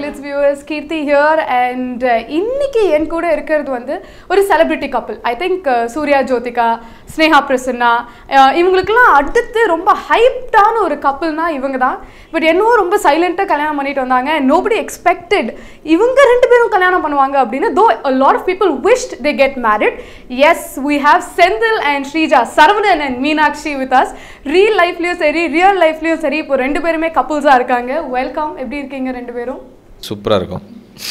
Glitz viewers Keerthi here and இன்னைக்கு என் கூட இருக்கிறது வந்து ஒரு celebrity couple I think Suriya Jyothika Sneha Prasanna uh இவங்களுக்கெல்லாம் அடுத்து ரொம்ப ஹைப்டான ஒரு கப்பல்னா இவங்க தான் பட் என்னவோ ரொம்ப சைலண்ட்டாக கல்யாணம் பண்ணிட்டு வந்தாங்க நோபடி எக்ஸ்பெக்டட் இவங்க ரெண்டு பேரும் கல்யாணம் பண்ணுவாங்க அப்படின்னு தோ a lot of people wished they get married yes we have Senthil and Sreeja Saravanan and Meenakshi with us real லைஃப்லயும் சரி ரியல் லைஃப்லயும் சரி இப்போ ரெண்டு பேருமே கப்புள்ஸாக இருக்காங்க வெல்கம் எப்படி இருக்கீங்க ரெண்டு பேரும் சூப்பராக இருக்கும்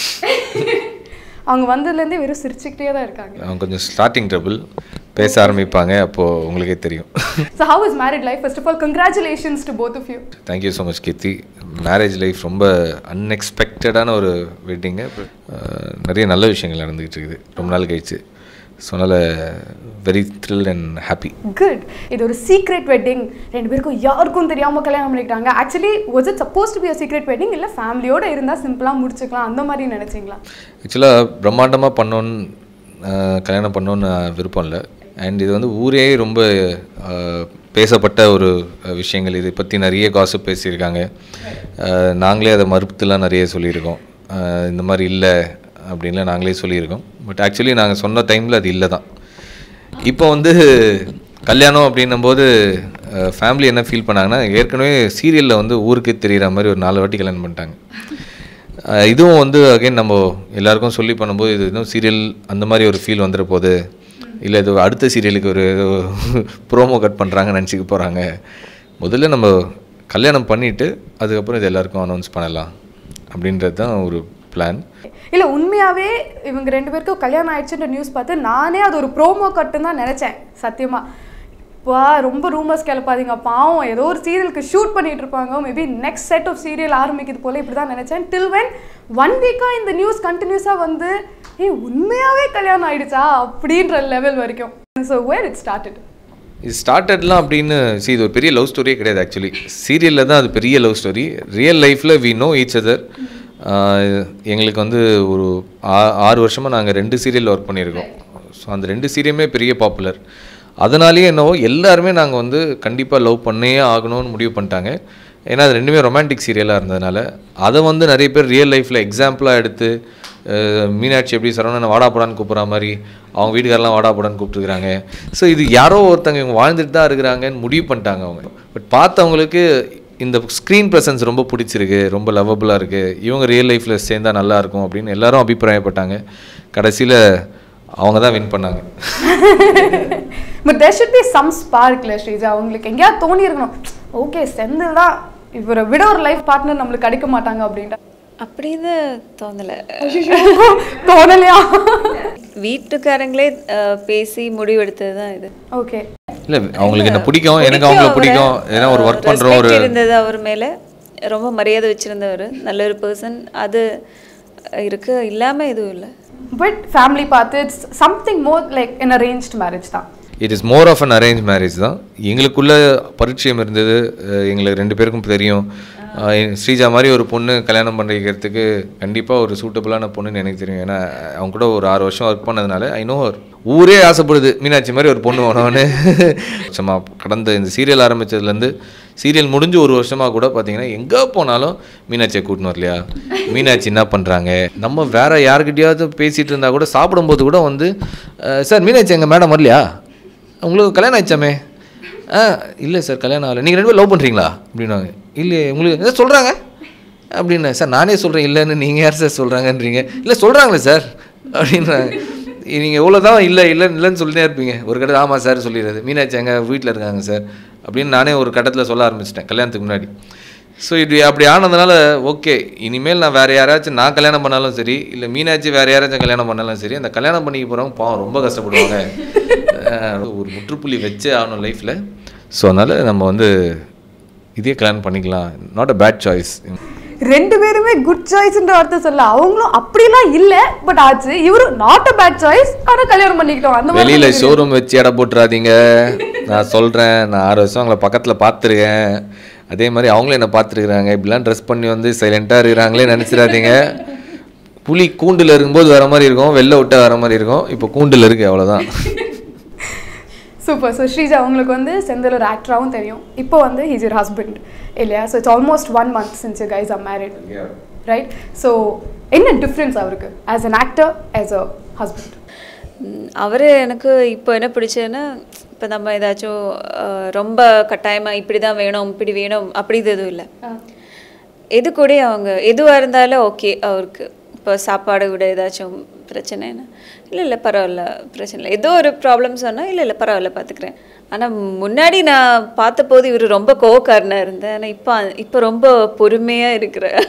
அவங்க வந்ததுலேருந்தே வெறும் சிரிச்சுக்கிட்டே தான் இருக்காங்க அவங்க கொஞ்சம் ஸ்டார்டிங் ட்ரபிள் பேச ஆரம்பிப்பாங்க அப்போது உங்களுக்கே தெரியும் so how is married life first of all congratulations to both of you thank you so much Keerthi marriage life ரொம்ப அன்எக்ஸ்பெக்டடான ஒரு வெட்டிங்கு நிறைய நல்ல விஷயங்கள் நடந்துக்கிட்டு இருக்குது ரொம்ப நாள் கழிச்சு ஸோ அதனால் very thrill and happy good இது ஒரு சீக்ரெட் வெட்டிங் ரெண்டு பேருக்கும் யாருக்கும் தெரியாம கல்யாணம் பண்ணிக்கிட்டாங்க actually was it supposed to be a secret wedding இல்லை ஃபேமிலியோட இருந்தால் சிம்பிளாக முடிச்சுக்கலாம் அந்த மாதிரி நினைச்சீங்களா ஆக்சுவலாக பிரம்மாண்டமாக பண்ணோன்னு அஹ், கல்யாணம் பண்ணோன்னு விருப்பம் இல்லை அண்ட் இது வந்து ஊரே ரொம்ப அஹ், பேசப்பட்ட ஒரு அஹ், விஷயங்கள் இதை பற்றி நிறைய காசு பேசியிருக்காங்க அஹ், நாங்களே அதை மறுத்துலாம் நிறைய சொல்லியிருக்கோம் அஹ், இந்த மாதிரி இல்லை அப்படின்லாம் நாங்களே சொல்லியிருக்கோம் பட் ஆக்சுவலி நாங்கள் சொன்ன டைமில் அது இல்லை தான் இப்போ வந்து கல்யாணம் அப்படின்னும்போது ஃபேமிலி என்ன ஃபீல் பண்ணாங்கன்னா ஏற்கனவே சீரியலில் வந்து ஊருக்கு தெரிகிற மாதிரி ஒரு நாலு வாட்டி கல்யாணம் பண்ணிட்டாங்க அஹ் இதுவும் வந்து அகைன் நம்ம எல்லாருக்கும் சொல்லி பண்ணும்போது இது இன்னும் சீரியல் அந்த மாதிரி ஒரு ஃபீல் வந்துட போகுது இல்லை இது அடுத்த சீரியலுக்கு ஒரு ப்ரோமோ கட் பண்ணுறாங்கன்னு நினச்சிக்க போகிறாங்க முதல்ல நம்ம கல்யாணம் பண்ணிவிட்டு அதுக்கப்புறம் இது எல்லாருக்கும் அனௌன்ஸ் பண்ணலாம் அப்படின்றது தான் ஒரு பிளான் இல்லை உண்மையாகவே இவங்க ரெண்டு பேருக்கும் கல்யாணம் ஆயிடுச்சுன்ற நியூஸ் பார்த்து நானே அது ஒரு ப்ரோமோ கட்டுன்னு தான் நினச்சேன் சத்தியமாக வா ரொம்ப ரூமர்ஸ் கிளப்பாதீங்க பாவம் ஏதோ ஒரு சீரியலுக்கு ஷூட் பண்ணிட்டு இருப்பாங்க maybe next set of serial ஆரம்பிக்குது போல இப்படி தான் நினச்சேன் டில் வென் ஒன் வீக்காக இந்த நியூஸ் கண்டினியூஸாக வந்து ஏய் உண்மையாகவே கல்யாணம் ஆயிடுச்சா அப்படின்ற லெவல் வரைக்கும் ஸோ வேர் இட் ஸ்டார்டட் இது ஸ்டார்டட்லாம் அப்படின்னு see இது ஒரு பெரிய லவ் ஸ்டோரியே கிடையாது ஆக்சுவலி சீரியலில் தான் அது பெரிய லவ் ஸ்டோரி ரியல் லைஃப்பில் வி நோ ஈச் அதர் எங்களுக்கு வந்து ஒரு ஆ- ஆறு வருஷமாக நாங்கள் ரெண்டு சீரியல் ஒர்க் பண்ணியிருக்கோம் ஸோ அந்த ரெண்டு சீரியலுமே பெரிய பாப்புலர் அதனாலேயே என்னவோ எல்லாருமே நாங்கள் வந்து கண்டிப்பாக லவ் பண்ணே ஆகணும்னு முடிவு பண்ணிட்டாங்க ஏன்னா அது ரெண்டுமே ரொமான்டிக் சீரியலாக இருந்ததுனால அதை வந்து நிறைய பேர் ரியல் லைஃப்பில் எக்ஸாம்பிளாக எடுத்து அஹ், மீனாட்சி எப்படி சரவணனை வாடாப்படான்னு கூப்பிட்ற மாதிரி அவங்க வீட்டுக்காரெல்லாம் வாடாப்படான்னு கூப்பிட்டுருக்காங்க ஸோ இது யாரோ ஒருத்தங்க இவங்க வாழ்ந்துட்டு தான் இருக்கிறாங்கன்னு முடிவு பண்ணிட்டாங்க அவங்க பட் பார்த்தவங்களுக்கு இந்த ஸ்க்ரீன் ப்ரெசன்ஸ் ரொம்ப பிடிச்சிருக்கு ரொம்ப லவ்வபுளாக இருக்குது இவங்க ரியல் லைஃப்பில் சேர்ந்தா நல்லா இருக்கும் அப்படின்னு எல்லாரும் அபிப்பிராயப்பட்டாங்க கடைசியில் அவங்க தான் வின் பண்ணாங்க but there should be some ஸ்பார்க்ல ஸ்ரீஜா உங்களுக்கு எங்கேயாவது தோணி இருக்கணும் ஓகே செந்தில் தான் இவரை விட ஒரு லைஃப் பார்ட்னர் நம்மளுக்கு கிடைக்க மாட்டாங்க அப்படின்ட்டு அப்படின்னு தோணலை தோணலையா வீட்டுக்காரங்களே அஹ், பேசி முடிவெடுத்தது தான் இது ஓகே இல்லை அவங்களுக்கு என்ன பிடிக்கும் எனக்கு அவங்கள பிடிக்கும் ஏன்னா ஒரு ஒர்க் பண்ணுறோம் ஒரு Respect இருந்தது அவர் மேலே ரொம்ப மரியாதை வச்சிருந்தவர் நல்ல ஒரு பர்சன் அது இருக்கு இல்லாம எதுவும் இல்லை பட் ஃபேமிலி பார்த்து it's something more like an arranged marriage தான் it is more of an arrange marriage தான் எங்களுக்குள்ள பரிச்சயம் இருந்தது அஹ் எங்களுக்கு ரெண்டு பேருக்கும் தெரியும் அஹ் ஸ்ரீஜா மாதிரி ஒரு பொண்ணு கல்யாணம் பண்ணிக்கிறதுக்கு கண்டிப்பாக ஒரு சூட்டபுளான பொண்ணுன்னு எனக்கு தெரியும் ஏன்னா அவங்க கூட ஒரு ஆறு வருஷம் ஒர்க் பண்ணதுனால ஐ நோ ஊரே ஆசைப்படுது மீனாட்சி மாதிரி ஒரு பொண்ணு வேணும்னு சும்மா கடந்த இந்த சீரியல் ஆரம்பித்ததுலேருந்து சீரியல் முடிஞ்சு ஒரு வருஷமாக கூட பார்த்தீங்கன்னா எங்கே போனாலும் மீனாட்சியை கூட்டின்னு வரலையா மீனாட்சி என்ன பண்ணுறாங்க நம்ம வேற யாருக்கிட்டையாவது பேசிகிட்டு இருந்தால் கூட சாப்பிடும்போது கூட வந்து அஹ் சார் மீனாட்சி எங்கள் மேடம் வரலையா உங்களுக்கு கல்யாணம் ஆயிடுச்சாமே ஆ இல்லை சார் கல்யாணம் ஆகலை நீங்கள் ரெண்டு பேரும் லவ் பண்ணுறீங்களா அப்படின்னாங்க இல்லை உங்களுக்கு எதாவது சொல்கிறாங்க அப்படின்னு சார் நானே சொல்கிறேன் இல்லைன்னு நீங்கள் யார் சார் சொல்கிறாங்கன்றீங்க இல்லை சொல்கிறாங்களே சார் அப்படின்றாங்க நீங்கள் எவ்வளோ தான் இல்லை இல்லை இல்லைன்னு சொல்லிட்டே இருப்பீங்க ஒரு கட்டத்தில் ஆமாம் சார் சொல்லிடுறது மீனாட்சி எங்கள் வீட்டில் இருக்காங்க சார் அப்படின்னு நானே ஒரு கட்டத்தில் சொல்ல ஆரம்பிச்சிட்டேன் கல்யாணத்துக்கு முன்னாடி ஸோ இது அப்படி ஆனதுனால ஓகே இனிமேல் நான் வேறு யாராச்சும் நான் கல்யாணம் பண்ணாலும் சரி இல்லை மீனாட்சி வேறு யாராச்சும் கல்யாணம் பண்ணாலும் சரி அந்த கல்யாணம் பண்ணிக்க போகிறவங்க பாவம் ரொம்ப கஷ்டப்படுவாங்க அஹ் ஒரு முற்றுப்புள்ளி வச்சே ஆகணும் லைஃப்பில் ஸோ அதனால் நம்ம வந்து இதே கல்யாணம் பண்ணிக்கலாம் நாட் அ பேட் சாய்ஸ் ரெண்டு பேருமே குட் சாய்ஸ்ன்ற வார்த்தை சொல்ல அவங்களும் அப்படிலாம் இல்ல பட் ஆச்சு இவரும் நாட் அ பேட் சாய்ஸ் ஆனா கல்யாணம் பண்ணிக்கிட்டோம் அந்த மாதிரி வெளியில் ஷோரூம் வச்சு எடை போட்டுறாதீங்க நான் சொல்கிறேன் நான் ஆறு வருஷம் அவங்கள பக்கத்தில் பார்த்துருக்கேன் அதே மாதிரி அவங்களும் என்னை பார்த்துருக்குறாங்க இப்படிலாம் ட்ரெஸ் பண்ணி வந்து சைலண்ட்டாக இருக்கிறாங்களே நினச்சிடாதீங்க புலி கூண்டில் இருக்கும்போது வர மாதிரி இருக்கும் வெளில விட்டா வர மாதிரி இருக்கும் இப்போ கூண்டில் இருக்கு அவ்வளோதான் சூப்பர் ஸோ ஸ்ரீஜா உங்களுக்கு வந்து செந்தில் ஒரு ஆக்டராகவும் தெரியும் இப்போ வந்து ஹீஸ் யூர் ஹஸ்பண்ட் இல்லையா so it's almost one month since you guys are married right so என்ன டிஃப்ரென்ஸ் அவருக்கு as an actor as a husband அவர் எனக்கு இப்போ என்ன பிடிச்சதுன்னா இப்போ நம்ம ஏதாச்சும் அஹ், ரொம்ப கட்டாயமாக இப்படி தான் வேணும் இப்படி வேணும் அப்படி இது எதுவும் இல்லை எது கூட அவங்க எதுவாக இருந்தாலும் ஓகே அவருக்கு இப்போ சாப்பாடு விட ஏதாச்சும் பிரச்சனைனா இல்லை இல்லை பரவாயில்ல பிரச்சனை இல்லை ஏதோ ஒரு ப்ராப்ளம் சொன்னால் இல்லை இல்லை பரவாயில்ல பார்த்துக்கிறேன் ஆனால் முன்னாடி நான் பார்த்தபோது இவர் ரொம்ப கோவக்காரனாக இருந்தேன் ஆனால் இப்போ இப்போ ரொம்ப பொறுமையாக இருக்கிறேன்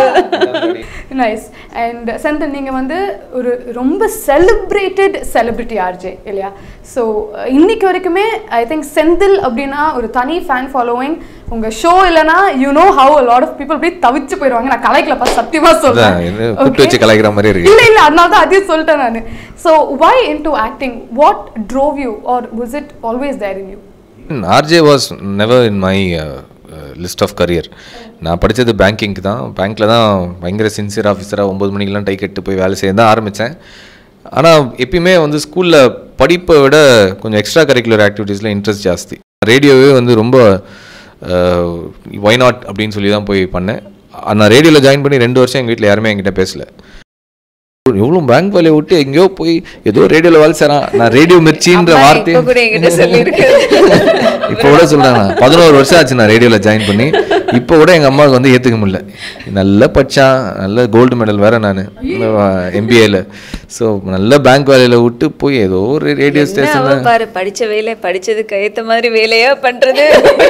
நைஸ் அண்ட் செந்தன் நீங்கள் வந்து ஒரு ரொம்ப செலிப்ரேட்டட் செலிபிரிட்டி ஆர்ஜே இல்லையா ஸோ இன்னைக்கு வரைக்குமே ஐ திங்க் செந்தில் அப்படின்னா ஒரு தனி ஃபேன் ஃபாலோவிங் உங்கள் ஷோ இல்லைன்னா you know how a lot of people அப்படியே தவிச்சு போயிடுவாங்க நான் கலாய்க்கல பார்த்து சத்தியமாக அதான், இது கூப்பிட்டு வச்சு கலாய்க்கிற மாதிரி இருக்கு. இல்லை இல்லை அதனால தான் அதையும் சொல்லிட்டேன் நான் so why in to acting what drove you are was it always there in you RJ was never in my list of career நான் படித்தது பேங்கிங்க்கு தான் பேங்க்கில் தான் பயங்கர சின்சியர் ஆஃபீஸராக ஒம்பது மணிக்கெலாம் டை கட்டு போய் வேலை செய்ய தான் ஆரம்பித்தேன் ஆனால் எப்பயுமே வந்து ஸ்கூலில் படிப்பை விட கொஞ்சம் எக்ஸ்ட்ரா கரிக்குலர் ஆக்டிவிட்டீஸில் இன்ட்ரெஸ்ட் ஜாஸ்தி ரேடியோவே வந்து ரொம்ப ஒய் நாட் அப்படின்னு சொல்லி தான் போய் பண்ணேன் நான் ரேடியோவில் ஜாயின் பண்ணி ரெண்டு வருஷம் எங்கள் வீட்டில் யாருமே என்கிட்ட பேசல எவ்வளோ பேங்க் வேலையை விட்டு எங்கேயோ போய் ஏதோ ரேடியோவில் வேலை செய்கிறான் நான் ரேடியோ மிர்ச்சின்ற அம்மா வார்த்தை இப்போ கூட என்கிட்ட சொல்லியிருக்கு. இப்போ கூட சொல்றாங்க பதினோரு வருஷம் ஆச்சு நான் ரேடியோவில் ஜாயின் பண்ணி இப்போ கூட எங்கள் அம்மாவுக்கு வந்து ஏற்றுக்க முடியல நல்லா படித்தான் நல்ல கோல்டு மெடல் வேற நான் எம்பிஏல ஸோ நல்ல பேங்க் வேலையில் விட்டு போய் ஏதோ ஒரு ரேடியோ என்ன ஸ்டேஷனில் அவன் பாரு படிச்ச வேலை படிச்சதுக்கு ஏத்த மாதிரி வேலையா பண்றது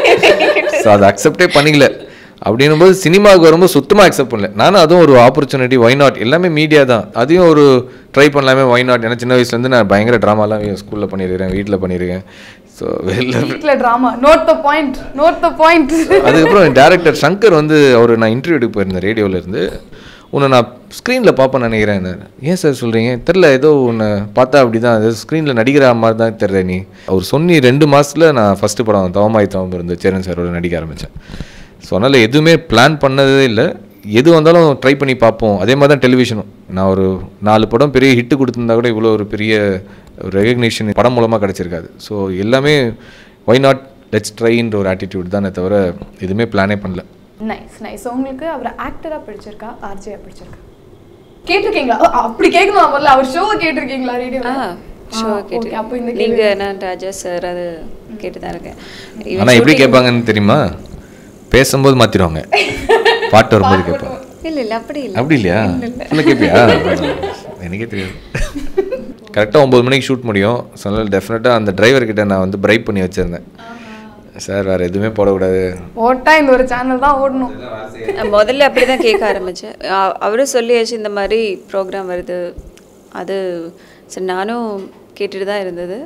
ஸோ அதை அக்செப்டே பண்ணிக்கல அப்படின்னும் போது சினிமாவுக்கு வரும்போது சுத்தமாக அக்செப்ட் பண்ணல நானும் அதுவும் ஒரு ஆப்பர்ச்சுனிட்டி ஒய் நாட் எல்லாமே மீடியா தான் அதையும் ஒரு ட்ரை பண்ணலாமே ஒய் நாட் ஏன்னா சின்ன வயசுலேருந்து நான் பயங்கர ட்ராமாலாம் ஸ்கூலில் பண்ணியிருக்கேன் வீட்டில் பண்ணியிருக்கேன் ஸோ வெளில வீட்டில் drama note the point note the point அதுக்கப்புறம் டேரக்டர் சங்கர் வந்து அவர் நான் இன்டர்வியூக்கு போயிருந்தேன் ரேடியோவில் இருந்து உன்னை நான் ஸ்க்ரீனில் பார்ப்பேன் நினைக்கிறேன் ஏன் சார் சொல்கிறீங்க தெரில ஏதோ உன்னை பார்த்தா அப்படி தான் அது ஸ்க்ரீனில் நடிக்கிற மாதிரி தான் தெரில நீ அவர் சொன்னி ரெண்டு மாதத்தில் நான் ஃபஸ்ட்டு படம் தவமாய் தவம் இருந்து சேரன் சாரோட நடிக்க ஆரம்பித்தேன் ஸோ அதனால் எதுவுமே பிளான் பண்ணதே இல்லை எது வந்தாலும் ட்ரை பண்ணி பார்ப்போம் அதே மாதிரி தான் டெலிவிஷனும் நான் ஒரு நாலு படம் பெரிய ஹிட்டு கொடுத்துருந்தா கூட இவ்வளோ ஒரு பெரிய ரெகக்னிஷன் படம் மூலமாக கிடச்சிருக்காது ஸோ எல்லாமே ஒய் நாட் லெட்ஸ் ட்ரைன்ற ஒரு ஆட்டிடியூட் தானே தவிர எதுவுமே பிளானே பண்ணல நைஸ் நைஸ் உங்களுக்கு அவர் ஆக்டரா பிடிச்சிருக்கா ஆர்ஜியா பிடிச்சிருக்கா கேட்டிருக்கீங்களா அ, அப்படி கேட்கணும் முதல்ல அவர் ஷோ கேட்டிருக்கீங்களா ரேடியோ ஷோ ஓகே அப்போ இந்த கேட்டு நீங்க நான் ராஜா சார் அது கேட்டு தான் இருக்கேன் Even ஆனால் எப்படி shooting- கேட்பாங்கன்னு தெரியுமா பேசும்போது மாற்றிடுவாங்க பாட்டு வரும்போது கேட்பாங்க இல்ல இல்ல அப்படி இல்ல அப்படி இல்லையா ஃபுல்லாக கேட்பியா எனக்கே தெரியாது கரெக்டாக ஒம்பது மணிக்கு ஷூட் முடியும் ஸோ அதனால் டெஃபினட்டாக அந்த டிரைவர் கிட்ட நான் வந்து பிரைப் பண்ணி வச்சுருந்தேன் சார் வேறு எதுவுமே போடக்கூடாது ஓட்டா இந்த ஒரு சேனல் தான் ஓடணும் நான் முதல்ல அப்படிதான் கேட்க ஆரம்பிச்சேன் அ- அவரும் சொல்லியாச்சு இந்த மாதிரி ப்ரோக்ராம் வருது அது சரி நானும் கேட்டுட்டு தான் இருந்தது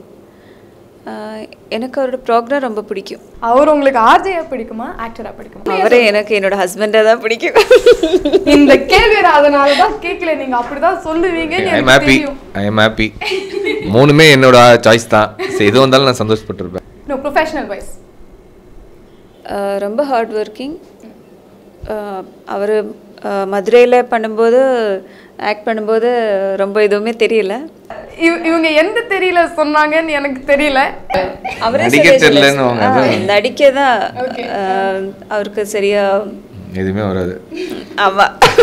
ஆஹ் எனக்கு அவரோட ப்ரோக்ராம் ரொம்ப பிடிக்கும் அவர் உங்களுக்கு ஆர்ஜியா பிடிக்குமா ஆக்டரா பிடிக்குமா அவரே எனக்கு என்னோட ஹஸ்பண்டை தான் பிடிக்கும் இந்த கேள்வி நான் அதனால தான் கேட்கல நீங்க அப்படிதான் சொல்லுவீங்கன்னு ஐ எம் எனக்கு ஹாப்பி தெரியும் ஐ எம் ஹாப்பி மூணுமே என்னோட சாய்ஸ் தான் சரி எது வந்தாலும் நான் சந்தோஷப்பட்டிருப்பேன் நோ ப்ரொஃபஷனல் வைஸ் ஆஹ் ரொம்ப ஹார்ட் ஒர்க்கிங் அவர் மதுரையில் பண்ணும்போது ஆக்ட் பண்ணும்போது ரொம்ப எதுவுமே தெரியல இவங்க எந்த தெரியல சொன்னாங்கன்னு எனக்கு தெரியல அவரே நடிக்க சொல்லியாச்சு, தெரியலன்னு அவங்க ஆ, அது- நடிக்க தான் ஆஹ் அவருக்கு சரியா எதுவுமே வராது ஆமா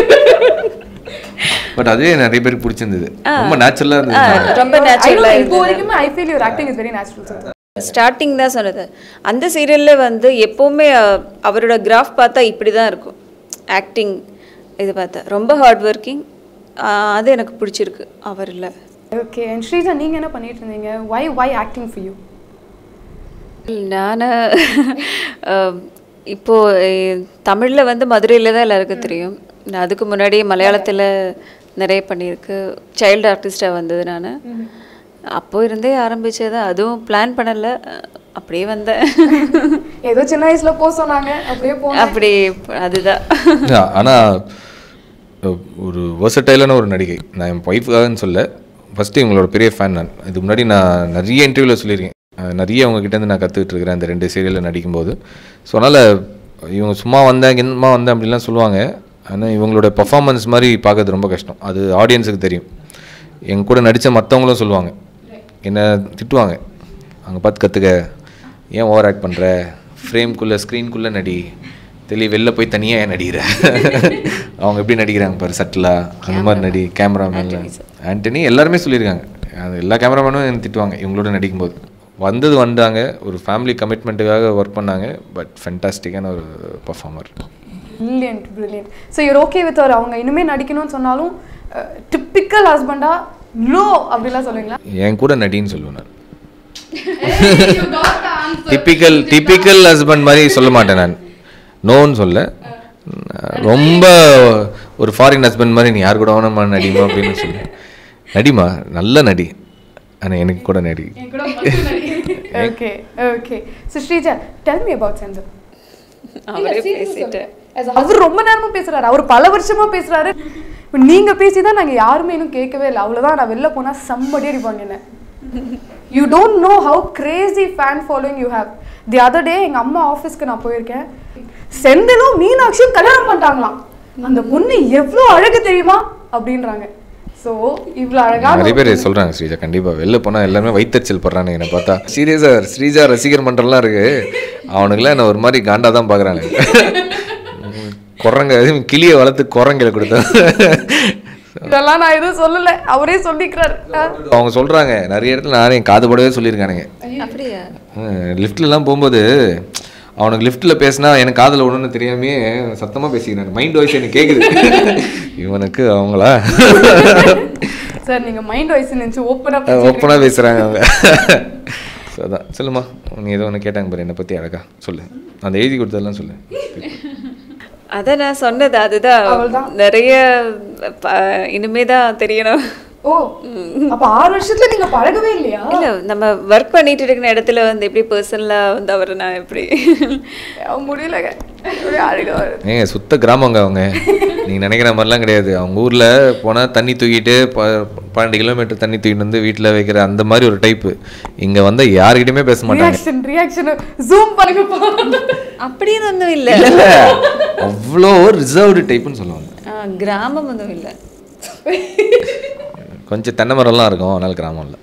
பட் அதுவே நிறைய பேருக்கு பிடிச்சிருந்தது ரொம்ப நேச்சுரலாக இருந்தது ரொம்ப I know, நேச்சுரலாக இப்போ வரைக்குமே I feel your acting is very natural sir starting தான் சொன்னது அந்த சீரியலில் வந்து எப்போவுமே அஹ், அவரோட கிராஃப் பார்த்தா இப்படி தான் இருக்கும் ஆக்டிங் இது பார்த்தா ரொம்ப ஹார்ட் ஒர்க்கிங் அது எனக்கு பிடிச்சிருக்கு அவரில் ஓகே அண்ட் ஸ்ரீஜா நீங்க என்ன பண்ணிட்டு இருந்தீங்க why why acting for you நான் இப்போது தமிழில் வந்து மதுரையில் தான் எல்லாருக்கும் தெரியும் நான் அதுக்கு முன்னாடி மலையாளத்தில் நிறைய பண்ணியிருக்கு சைல்டு ஆர்டிஸ்டாக வந்தது நான் அப்போ இருந்தே ஆரம்பிச்சது அதுவும் பிளான் பண்ணலை அப்படியே வந்தேன் ஏதோ சின்ன வயசுல போக சொன்னாங்க அப்படியே போனேன் அப்படி அதுதான் ஆனால் ஒரு வெர்சடைலான ஒரு நடிகை நான் என் ஒய்ஃபுக்காகன்னு சொல்ல ஃபஸ்ட்டு இவங்களோட பெரிய ஃபேன் நான் இதுக்கு முன்னாடி நான் நிறைய இன்டர்வியூவில் சொல்லியிருக்கேன் அஹ் நிறைய அவங்க கிட்டேருந்து நான் கற்றுக்கிட்டு இருக்கிறேன் அந்த ரெண்டு சீரியலில் நடிக்கும்போது ஸோ அதனால் இவங்க சும்மா வந்தேன் கிந்தமா வந்தேன் அப்படிலாம் சொல்லுவாங்க ஆனால் இவங்களோட பர்ஃபார்மன்ஸ் மாதிரி பார்க்கறது ரொம்ப கஷ்டம் அது ஆடியன்ஸுக்கு தெரியும் எங்க கூட நடித்த மற்றவங்களும் சொல்லுவாங்க என்னை திட்டுவாங்க அங்கே பார்த்து கற்றுக்க ஏன் ஓவர் ஆக்ட் பண்ணுற ஃப்ரேம்குள்ளே ஸ்க்ரீன்குள்ளே நடி தெளி வெளில போய் தனியாக ஏன் நடிகிற அவங்க எப்படி நடிக்கிறாங்க பாரு சட்டிலா அந்த மாதிரி நடி கேமராமேன்ல ஆண்டனி எல்லாருமே சொல்லியிருக்காங்க அது எல்லா கேமராமேனும் எனக்கு திட்டுவாங்க இவங்களோட நடிக்கும்போது வந்தது வந்தாங்க ஒரு ஃபேமிலி கமிட்மெண்ட்டுக்காக ஒர்க் பண்ணாங்க பட் ஃபென்டாஸ்டிக்கான ஒரு performer brilliant brilliant so you're okay with her அவங்க இனிமே நடிக்கணும்னு சொன்னாலும் டிப்பிக்கல் ஹஸ்பண்டா லோ அப்படிலாம் சொல்லுவீங்களா என் கூட நடின்னு சொல்லுவேன் நான் டிப்பிக்கல் டிப்பிக்கல் ஹஸ்பண்ட் மாதிரி சொல்ல மாட்டேன் நான் நோன்னு சொல்ல ரொம்ப ஒரு ஃபாரின் ஹஸ்பண்ட் மாதிரி நீ யார் கூட வேணாமா நடிமா அப்படின்னு சொல்லு நடிமா நல்ல நடி ஆனால் எனக்கு கூட நடி okay okay so Sreeja tell me about Senthil அவரே பேசிட்டு அவர் ரொம்ப நேரமா பேசுறாரு அவர் பல வருஷமா பேசுறாரு இப்ப நீங்க பேசி தான் நாங்க யாருமே இன்னும் கேட்கவே இல்லை அவ்வளவுதான் நான் வெளில போனா செம்மடி அடிப்பாங்க என்ன you don't know how crazy fan following you have the other day எங்க அம்மா ஆஃபீஸ்க்கு நான் போயிருக்கேன் செந்திலும் மீனாட்சியும் கல்யாணம் பண்ணிட்டாங்களாம் அந்த பொண்ணு எவ்வளோ அழகு தெரியுமா அப்படின்றாங்க ஸோ இவ்வளோ அழகான நிறைய பேர் சொல்றாங்க ஸ்ரீஜா கண்டிப்பா வெளில போனா எல்லாருமே வைத்தறிச்சல் படுறாங்க என்னை பார்த்தா சீரியஸா ஸ்ரீஜா ரசிகர் மன்றம்லாம் இருக்கு அவனுக்குலாம் என்ன ஒரு மாதிரி காண்டா தான் பாக்குறாங்க குரங்க கிளியை வளர்த்து குரங்கில கொடுத்தா இதெல்லாம் நான் எதுவும் சொல்லல அவரே சொல்லிக்கிறாரு அஹ், அவங்க சொல்றாங்க நிறைய இடத்துல நானே என் காது படவே சொல்லியிருக்கானுங்க அப்படியா லிஃப்ட்லலாம் போகும்போது அவனுக்கு லிஃப்ட்டில் பேசினா எனக்கு காதில் ஒன்றுன்னு தெரியாமே சத்தமாக பேசிக்கிறாங்க மைண்ட் வாய்ஸ் எனக்கு கேட்குது இவனுக்கு அவங்களா சார் நீங்க மைண்ட் வாய்ஸ் நினைச்சு ஓப்பனா ஓப்பனாக பேசுகிறாங்க அவங்க ஸோ அதான் சொல்லுமா நீ ஏதோ ஒன்று கேட்டாங்க பாரு என்னை பற்றி அழகா சொல்லு அந்த எழுதி கொடுத்ததெல்லாம் சொல்லு அதான் நான் சொன்னது அதுதான் நிறைய ப- இனிமே தான் தெரியணும் ஓ அப்ப ஆறு வருஷத்துல நீங்க பழகவே இல்லையா இல்ல நம்ம ஒர்க் பண்ணிட்டு இருக்கிற இடத்துல வந்து எப்படி பர்சனலா வந்து அவரை நான் எப்படி அவன் முடியலங்க அப்படியே அழுக வருது ஏங்க சுத்த கிராமங்க அவங்க நீங்கள் நினைக்கிற மாதிரிலாம் கிடையாது அவங்க ஊரில் போனால் தண்ணி தூக்கிட்டு ப பன்னெண்டு கிலோமீட்டர் தண்ணி தூக்கிட்டு வந்து வீட்டில் வைக்கிற அந்த மாதிரி ஒரு டைப்பு இங்கே வந்து யாருக்கிட்டையுமே பேச மாட்டாங்க ரியாக்ஷன் ரியாக்ஷன் ஜூம் பண்ணுங்கப்பா அப்படின்னு ஒன்றும் இல்ல இல்ல இல்ல அவ்வளோ ரிசர்வ்டு டைப்புன்னு சொல்லுவாங்க ஆ, கிராமம் ஒன்றும் இல்ல கொஞ்சம் தென்னை மரம்லாம் இருக்கும் அதனால கிராமம் இல்லை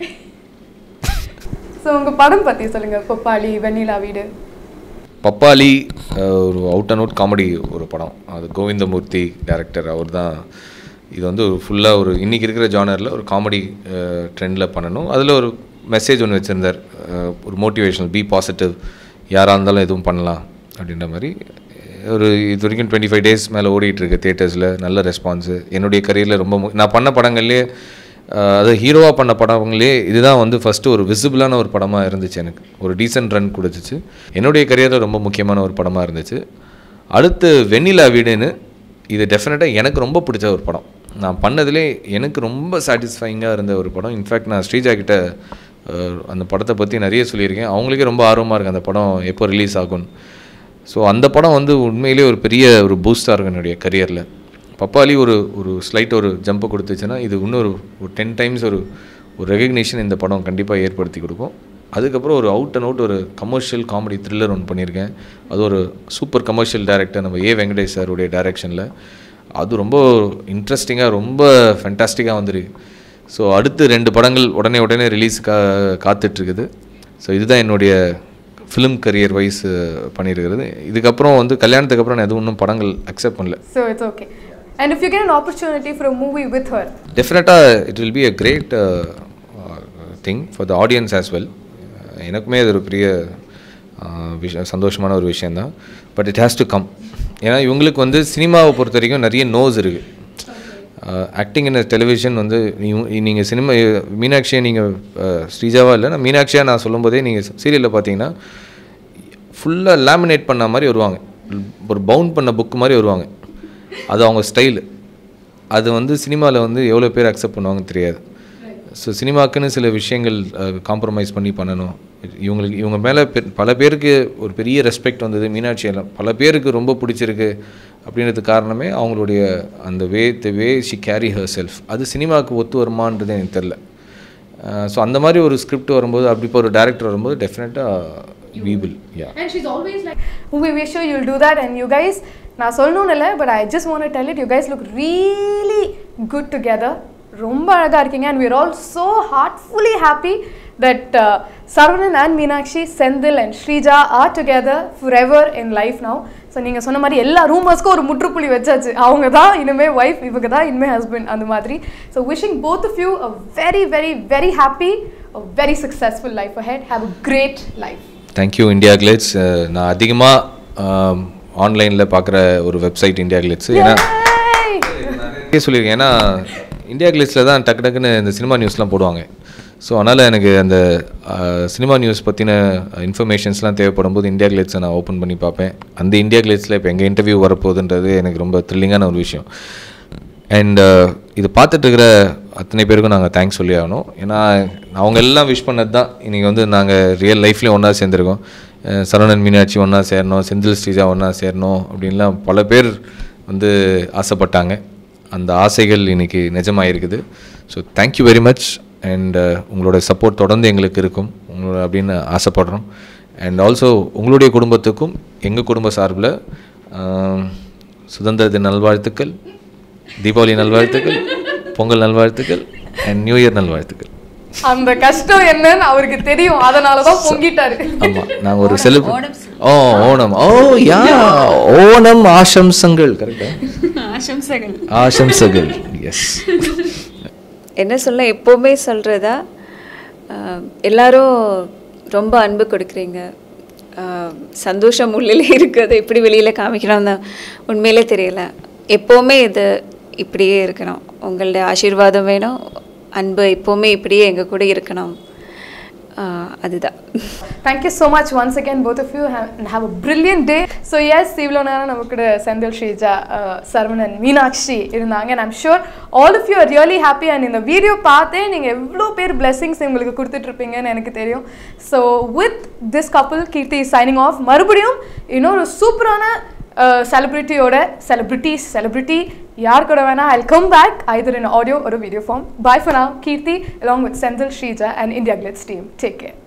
ஸோ உங்க படம் பத்தி சொல்லுங்க பொப்பாளி வெண்ணிலா வீடு பப்பாளி அஹ், ஒரு அவுட் அண்ட் அவுட் காமெடி ஒரு படம் அது கோவிந்தமூர்த்தி டைரக்டர் அவர் தான் இது வந்து ஒரு ஃபுல்லாக ஒரு இன்றைக்கி இருக்கிற ஜானரில் ஒரு காமெடி ட்ரெண்டில் பண்ணணும் அதில் ஒரு மெசேஜ் ஒன்று வச்சுருந்தார் ஒரு மோட்டிவேஷனல் பி பாசிட்டிவ் யாராக இருந்தாலும் எதுவும் பண்ணலாம் அப்படின்ற மாதிரி ஒரு இது வரைக்கும் டுவெண்ட்டி ஃபைவ் டேஸ் மேலே ஓடிட்டுருக்கு தேட்டர்ஸில் நல்ல ரெஸ்பான்ஸு என்னுடைய கரியரில் ரொம்ப மு- நான் பண்ண படங்கள்லேயே அஹ், அது ஹீரோவாக பண்ண படங்களே இதுதான் வந்து ஃபஸ்ட்டு ஒரு விசிபிளான ஒரு படமாக இருந்துச்சு எனக்கு ஒரு டீசென்ட் ரன் கொடுத்துச்சு என்னுடைய கரியரில் ரொம்ப முக்கியமான ஒரு படமாக இருந்துச்சு அடுத்து வெண்ணிலா வீடுன்னு இது டெஃபினட்டாக எனக்கு ரொம்ப பிடிச்ச ஒரு படம் நான் பண்ணதுலே எனக்கு ரொம்ப சாட்டிஸ்ஃபைங்காக இருந்த ஒரு படம் இன்ஃபேக்ட் நான் ஸ்ரீஜா கிட்ட அஹ், அந்த படத்தை பற்றி நிறைய சொல்லியிருக்கேன் அவங்களுக்கே ரொம்ப ஆர்வமாக இருக்குது அந்த படம் எப்போ ரிலீஸ் ஆகும்னு ஸோ அந்த படம் வந்து உண்மையிலேயே ஒரு பெரிய ஒரு பூஸ்டாக இருக்கும் என்னுடைய கரியரில் பப்பாளி ஒரு ஒரு ஸ்லைட் ஒரு ஜம்ப் கொடுத்துச்சுன்னா இது இன்னொரு ஒரு டென் டைம்ஸ் ஒரு ஒரு ரெகக்னிஷன் இந்த படம் கண்டிப்பாக ஏற்படுத்தி கொடுக்கும் அதுக்கப்புறம் ஒரு அவுட் அண்ட் அவுட் ஒரு கமர்ஷியல் காமெடி த்ரில்லர் ஒன்று பண்ணியிருக்கேன் அது ஒரு சூப்பர் கமர்ஷியல் டைரக்டர் நம்ம ஏ வெங்கடேஷ் சாருடைய டைரக்ஷனில் அது ரொம்ப இன்ட்ரெஸ்டிங்காக ரொம்ப ஃபென்டாஸ்டிக்காக வந்துருக்கு ஸோ அடுத்து ரெண்டு படங்கள் உடனே உடனே ரிலீஸ் கா காத்துட்ருக்குது ஸோ இதுதான் என்னுடைய ஃபிலிம் கரியர் வைஸ் பண்ணியிருக்கிறது இதுக்கப்புறம் வந்து கல்யாணத்துக்கு அப்புறம் நான் எதுவும் இன்னும் படங்கள் அக்செப்ட் பண்ணல so it's okay and if you can an opportunity for a movie with her டெஃபினட்டாக it will be a great thing for the audience as well எனக்குமே அது ஒரு பெரிய விஷயம் சந்தோஷமான ஒரு விஷயந்தான் but it has to come ஏன்னா இவங்களுக்கு வந்து சினிமாவை பொறுத்த வரைக்கும் நிறைய நோஸ் இருக்குது ஆக்டிங் இன் டெலிவிஷன் வந்து நீங்கள் சினிமா மீனாட்சியை நீங்கள் ஸ்ரீஜாவா இல்லை நான் மீனாட்சியாக நான் சொல்லும்போதே நீங்கள் சீரியலில் பார்த்தீங்கன்னா ஃபுல்லாக லேமினேட் பண்ண மாதிரி வருவாங்க ஒரு பவுண்ட் பண்ண புக் மாதிரி வருவாங்க அது அவங்க ஸ்டைலு அது வந்து சினிமாவில் வந்து எவ்வளோ பேர் அக்செப்ட் பண்ணுவாங்கன்னு தெரியாது ஸோ சினிமாக்குன்னு சில விஷயங்கள் காம்ப்ரமைஸ் பண்ணி பண்ணணும் இவங்களுக்கு இவங்க மேலே பல பேருக்கு ஒரு பெரிய ரெஸ்பெக்ட் வந்தது மீனாட்சி எல்லாம் பல பேருக்கு ரொம்ப பிடிச்சிருக்கு அப்படின்றதுக்கு காரணமே அவங்களுடைய அந்த way the way she carry herself அது சினிமாவுக்கு ஒத்து வருமான்றது எனக்கு தெரில ஸோ அந்த மாதிரி ஒரு ஸ்கிரிப்ட் வரும்போது அப்படி இப்போ ஒரு டேரக்டர் வரும்போது டெஃபினட்டாக we will yeah and she's always like we wish you you'll do that and you guys நான் சொல்லணும்னு இல்லை but I just want tell it you guys look really good together ரொம்ப அழகாக இருக்கீங்க and we're all so heartfully happy that uh, Saravanan and Meenakshi, Sendil and Shrija are together forever in life now. So நீங்கள் சொன்ன மாதிரி எல்லா ரூமர்ஸ்க்கும் ஒரு முற்றுப்புள்ளி வச்சாச்சு அவங்க தான் இனிமே ஒய்ஃப் இவங்க தான் இனிமே ஹஸ்பண்ட் அந்த மாதிரி so wishing both of you a very very very happy very successful life ahead have a great life thank you India Glitz நான் அதிகமாக ஆன்லைனில் பார்க்குற ஒரு வெப்சைட் இந்தியா கிளேட்ஸ் ஏன்னா நிறைய சொல்லியிருக்கேன் ஏன்னா இந்தியா கிளேட்ஸில் தான் டக்கு டக்குன்னு இந்த சினிமா நியூஸ்லாம் போடுவாங்க ஸோ அதனால் எனக்கு அந்த சினிமா நியூஸ் பற்றின இன்ஃபர்மேஷன்ஸ்லாம் தேவைப்படும் போது இந்தியா கிளேட்ஸை நான் ஓப்பன் பண்ணி பார்ப்பேன் அந்த இந்தியா கிளேட்ஸில் இப்போ எங்கள் இன்டர்வியூ வரப்போகுதுன்றது எனக்கு ரொம்ப த்ரில்லிங்கான ஒரு விஷயம் அண்ட் இது பார்த்துட்டு இருக்கிற அத்தனை பேருக்கும் நாங்கள் தேங்க்ஸ் சொல்லி ஆகணும் ஏன்னா அவங்க எல்லாம் விஷ் பண்ணது தான் இன்றைக்கி வந்து நாங்கள் ரியல் லைஃப்லேயும் ஒன்றா சேர்ந்துருக்கோம் அஹ் சரவணன் மீனாட்சி ஒன்றா சேரணும் செந்தில் ஸ்ரீஜா ஒன்றா சேரணும் அப்படின்லாம் பல பேர் வந்து ஆசைப்பட்டாங்க அந்த ஆசைகள் இன்னைக்கு நிஜமாயிருக்குது so thank you very much and உங்களோட சப்போர்ட் தொடர்ந்து எங்களுக்கு இருக்கும் உங்களோட அப்படின்னு ஆசைப்படுறோம் அண்ட் ஆல்சோ உங்களுடைய குடும்பத்துக்கும் எங்கள் குடும்ப சார்பில் ஆஹ், சுதந்திர தின நல்வாழ்த்துக்கள் தீபாவளி நல்வாழ்த்துக்கள் பொங்கல் நல்வாழ்த்துக்கள் அண்ட் நியூ இயர் நல்வாழ்த்துக்கள் அந்த கஷ்டம் என்னன்னு அவருக்கு தெரியும் அதனால தான் பொங்கிட்டாரு ஆமாம் நாங்கள் ஒரு செலிப் ஓ ஓணம் ஓ யா ஓணம் ஆசம்சங்கள் கரெக்டாக ஆசம்சங்கள் ஆசம்சகள் எஸ் என்ன சொல்ல எப்போவுமே சொல்கிறதா எல்லாரும் ரொம்ப அன்பு கொடுக்குறீங்க ஆஹ் சந்தோஷம் உள்ளிலே இருக்குது எப்படி வெளியில் காமிக்கணும் தான் உண்மையிலே தெரியல எப்போவுமே இது இப்படியே இருக்கணும் உங்களுடைய ஆசீர்வாதம் வேணும் அன்பு எப்போவுமே இப்படியே எங்கள் கூட இருக்கணும் ஆஹ் அதுதான் thank you so much once again both of you have a brilliant day so yes இவ்வளோ நேரம் நம்ம கூட செந்தில் ஸ்ரீஜா அஹ், சரவணன் மீனாட்சி இருந்தாங்க and I'm sure all of you are really happy and இந்த வீடியோ பார்த்தே நீங்கள் எவ்வளோ பேர் பிளெஸிங்ஸ் உங்களுக்கு கொடுத்துட்ருப்பீங்கன்னு எனக்கு தெரியும் so with this couple Keerthi signing off மறுபடியும் இன்னொரு சூப்பரான செலிப்ரிட்டியோட செலிப்ரிட்டிஸ் செலிப்ரிட்டி யார் கூட வேணா I come back either in audio ஒரு video form bye for now Keerthi along with Senthil Sreeja and India Glitz team take care